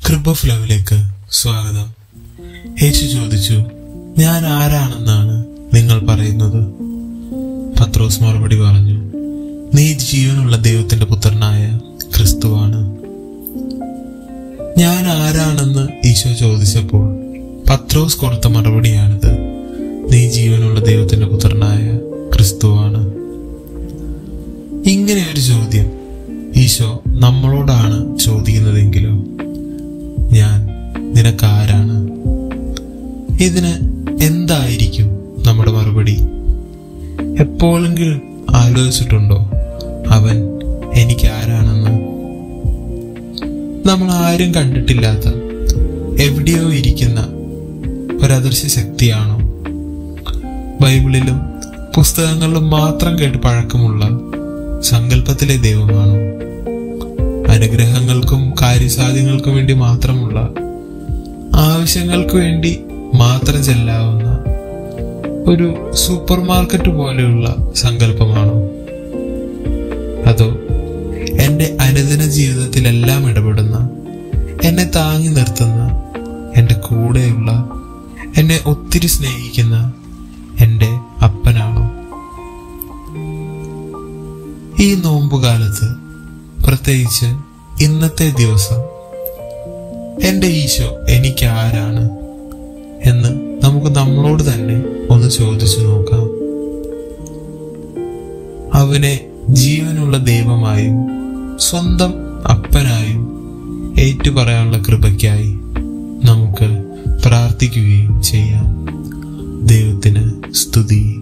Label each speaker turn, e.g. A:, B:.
A: കൃപ ഫ്ലവിലേക്ക് സ്വാഗതം യേശു ചോദിച്ചു ഞാൻ ആരാണെന്നാണ് നിങ്ങൾ പറയുന്നത് പത്രോസ് മറുപടി പറഞ്ഞു നീ ജീവനുള്ള ദൈവത്തിന്റെ പുത്രനായ ക്രിസ്തുവാണ് ഞാൻ ആരാണെന്ന് ഈശോ ചോദിച്ചപ്പോൾ പത്രോസ് കൊടുത്ത മറുപടിയാണിത് നീ ജീവനുള്ള ദൈവത്തിന്റെ പുത്രനായ ക്രിസ്തുവാണ് ഇങ്ങനെ ഒരു ചോദ്യം ഈശോ നമ്മളോടാണ് ചോദിക്കുന്നതെങ്കിലോ ഞാൻ നിനക്കാരാണ് ഇതിന് എന്തായിരിക്കും നമ്മുടെ മറുപടി എപ്പോഴെങ്കിലും ആലോചിച്ചിട്ടുണ്ടോ അവൻ എനിക്ക് ആരാണെന്ന് നമ്മൾ ആരും കണ്ടിട്ടില്ലാത്ത എവിടെയോ ഇരിക്കുന്ന ഒരദൃശ്യ ശക്തിയാണോ ബൈബിളിലും പുസ്തകങ്ങളിലും മാത്രം കേട്ട് പഴക്കമുള്ള സങ്കല്പത്തിലെ ദൈവമാണോ അനുഗ്രഹങ്ങൾക്കും കാര്യസാധ്യങ്ങൾക്കും വേണ്ടി മാത്രമുള്ള ആവശ്യങ്ങൾക്ക് വേണ്ടി മാത്രം ചെല്ലാവുന്ന ഒരു സൂപ്പർ മാർക്കറ്റ് പോലെയുള്ള സങ്കല്പമാണോ അതോ എൻ്റെ അനുദിന ജീവിതത്തിലെല്ലാം ഇടപെടുന്ന എന്നെ താങ്ങി നിർത്തുന്ന എൻ്റെ കൂടെയുള്ള എന്നെ ഒത്തിരി സ്നേഹിക്കുന്ന എൻ്റെ അപ്പനാണോ ഈ നോമ്പുകാലത്ത് പ്രത്യേകിച്ച് ഇന്നത്തെ ദിവസം എൻ്റെ ഈശോ എനിക്ക് ആരാണ് എന്ന് നമുക്ക് നമ്മളോട് തന്നെ ഒന്ന് ചോദിച്ചു നോക്കാം അവനെ ജീവനുള്ള ദൈവമായും സ്വന്തം അപ്പനായും ഏറ്റുപറയാനുള്ള കൃപയ്ക്കായി നമുക്ക് പ്രാർത്ഥിക്കുകയും ചെയ്യാം ദൈവത്തിന് സ്തുതി